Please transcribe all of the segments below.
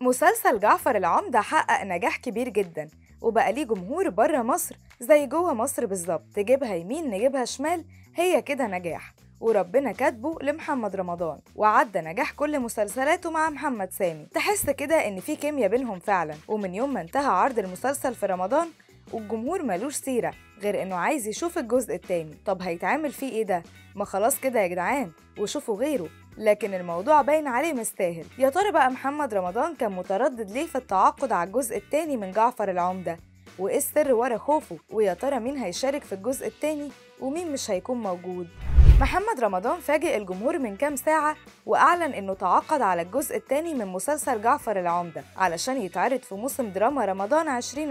مسلسل جعفر العمدة حقق نجاح كبير جدا وبقى ليه جمهور بره مصر زي جوه مصر بالظبط تجيبها يمين نجيبها شمال هي كده نجاح وربنا كاتبه لمحمد رمضان وعدى نجاح كل مسلسلاته مع محمد سامي تحس كده ان في كيميا بينهم فعلا ومن يوم ما انتهى عرض المسلسل في رمضان والجمهور ملوش سيرة غير انه عايز يشوف الجزء التاني طب هيتعمل فيه ايه ده ما خلاص كده يا جدعان وشوفوا غيره لكن الموضوع باين عليه مستاهل يا ترى بقى محمد رمضان كان متردد ليه في التعاقد على الجزء التاني من جعفر العمدة وايه السر ورا خوفه ويا ترى مين هيشارك في الجزء التاني ومين مش هيكون موجود محمد رمضان فاجئ الجمهور من كام ساعة وأعلن إنه تعاقد على الجزء الثاني من مسلسل جعفر العمدة علشان يتعرض في موسم دراما رمضان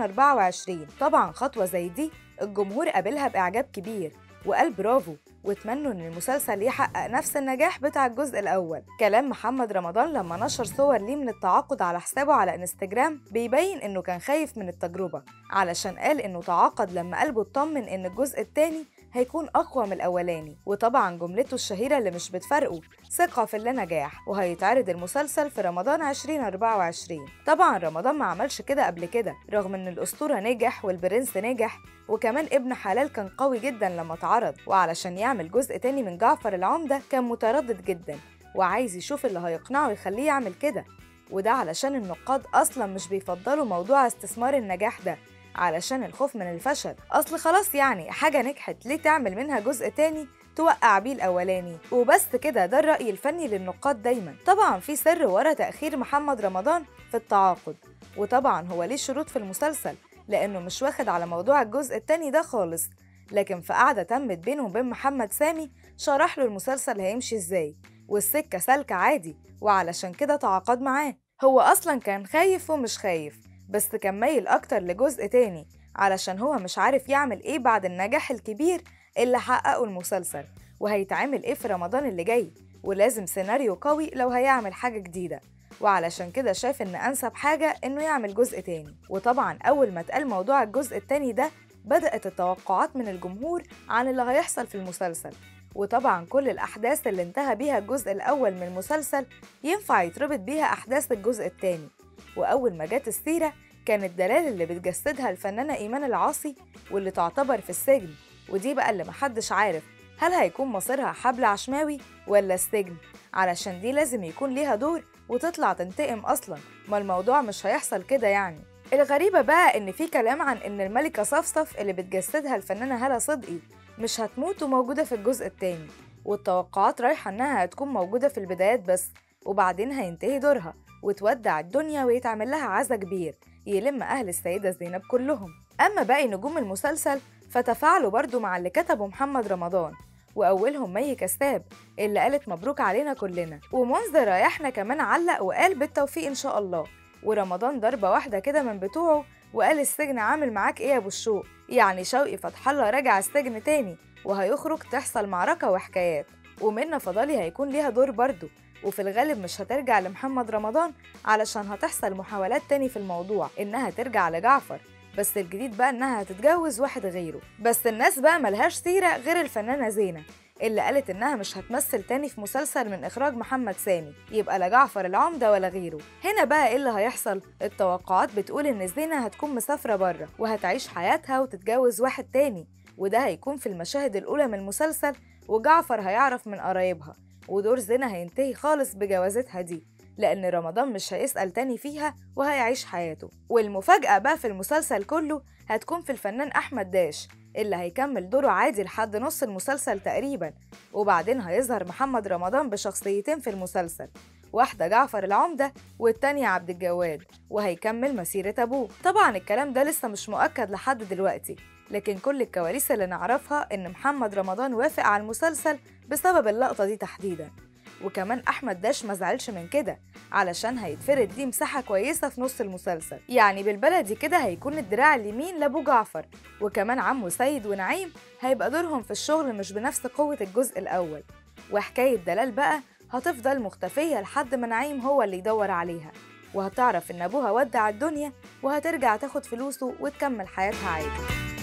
2024 طبعا خطوة زي دي الجمهور قابلها بإعجاب كبير وقال برافو واتمنوا ان المسلسل يحقق نفس النجاح بتاع الجزء الاول كلام محمد رمضان لما نشر صور ليه من التعاقد على حسابه على انستجرام بيبين انه كان خايف من التجربه علشان قال انه تعاقد لما قلبه اطمن ان الجزء الثاني هيكون أقوى من الأولاني وطبعا جملته الشهيرة اللي مش بتفرقه ثقة في اللانجاح وهيتعرض المسلسل في رمضان 2024 طبعا رمضان ما عملش كده قبل كده رغم ان الأسطورة نجح والبرنس نجح وكمان ابن حلال كان قوي جدا لما اتعرض وعلشان يعمل جزء تاني من جعفر العمدة كان متردد جدا وعايز يشوف اللي هيقنعه يخليه يعمل كده وده علشان النقاد أصلا مش بيفضلوا موضوع استثمار النجاح ده علشان الخوف من الفشل أصل خلاص يعني حاجة نجحت ليه تعمل منها جزء تاني توقع بيه الأولاني وبس كده ده الرأي الفني للنقاد دايما طبعا في سر ورا تأخير محمد رمضان في التعاقد وطبعا هو ليه شروط في المسلسل لأنه مش واخد على موضوع الجزء التاني ده خالص لكن في قعدة تمت بينه وبين محمد سامي شرح له المسلسل هيمشي ازاي والسكة سالكة عادي وعلشان كده تعاقد معاه هو أصلا كان خايف ومش خايف بس كان مايل أكتر لجزء تاني علشان هو مش عارف يعمل إيه بعد النجاح الكبير اللي حققه المسلسل وهيتعمل إيه في رمضان اللي جاي ولازم سيناريو قوي لو هيعمل حاجة جديدة وعلشان كده شاف إن أنسب حاجة إنه يعمل جزء تاني وطبعا أول ما اتقال موضوع الجزء التاني ده بدأت التوقعات من الجمهور عن اللي هيحصل في المسلسل وطبعا كل الأحداث اللي انتهى بيها الجزء الأول من المسلسل ينفع يتربط بيها أحداث الجزء التاني وأول ما جت السيرة كانت دلال اللي بتجسدها الفنانة إيمان العاصي واللي تعتبر في السجن ودي بقى اللي محدش عارف هل هيكون مصيرها حبل عشماوي ولا السجن علشان دي لازم يكون ليها دور وتطلع تنتقم أصلا ما الموضوع مش هيحصل كده يعني الغريبة بقى إن في كلام عن إن الملكة صفصف اللي بتجسدها الفنانة هالة صدقي مش هتموت وموجودة في الجزء التاني والتوقعات رايحة إنها هتكون موجودة في البدايات بس وبعدين هينتهي دورها وتودع الدنيا ويتعمل لها عزا كبير يلم أهل السيدة زينب كلهم أما باقي نجوم المسلسل فتفاعلوا برضو مع اللي كتبه محمد رمضان وأولهم مي كساب اللي قالت مبروك علينا كلنا ومنذر رايحنا كمان علق وقال بالتوفيق إن شاء الله ورمضان ضربة واحدة كده من بتوعه وقال السجن عامل معاك إيه يا أبو الشوق يعني شوقي فتح الله راجع السجن تاني وهيخرج تحصل معركة وحكايات ومنى فضالي هيكون ليها دور برضه وفي الغالب مش هترجع لمحمد رمضان علشان هتحصل محاولات تاني في الموضوع إنها ترجع لجعفر بس الجديد بقى إنها هتتجوز واحد غيره بس الناس بقى ملهاش سيرة غير الفنانة زينة اللي قالت إنها مش هتمثل تاني في مسلسل من إخراج محمد سامي يبقى لا جعفر العمدة ولا غيره هنا بقى إيه اللي هيحصل التوقعات بتقول إن زينة هتكون مسافرة بره وهتعيش حياتها وتتجوز واحد تاني وده هيكون في المشاهد الأولى من المسلسل وجعفر هيعرف من قرايبها ودور زينة هينتهي خالص بجوازتها دي لأن رمضان مش هيسأل تاني فيها وهيعيش حياته والمفاجأة بقى في المسلسل كله هتكون في الفنان أحمد داش اللي هيكمل دوره عادي لحد نص المسلسل تقريبا وبعدين هيظهر محمد رمضان بشخصيتين في المسلسل واحدة جعفر العمدة والتانية عبد الجواد وهيكمل مسيرة أبوه طبعا الكلام ده لسه مش مؤكد لحد دلوقتي لكن كل الكواليس اللي نعرفها إن محمد رمضان وافق على المسلسل بسبب اللقطة دي تحديدا وكمان أحمد داش ما زعلش من كده علشان هيتفرد ليه مساحة كويسة في نص المسلسل يعني بالبلدي كده هيكون الدراع اليمين لأبو جعفر وكمان عمه سيد ونعيم هيبقى دورهم في الشغل مش بنفس قوة الجزء الأول وحكاية دلال بقى هتفضل مختفية لحد ما نعيم هو اللي يدور عليها وهتعرف إن أبوها ودع الدنيا وهترجع تاخد فلوسه وتكمل حياتها عادي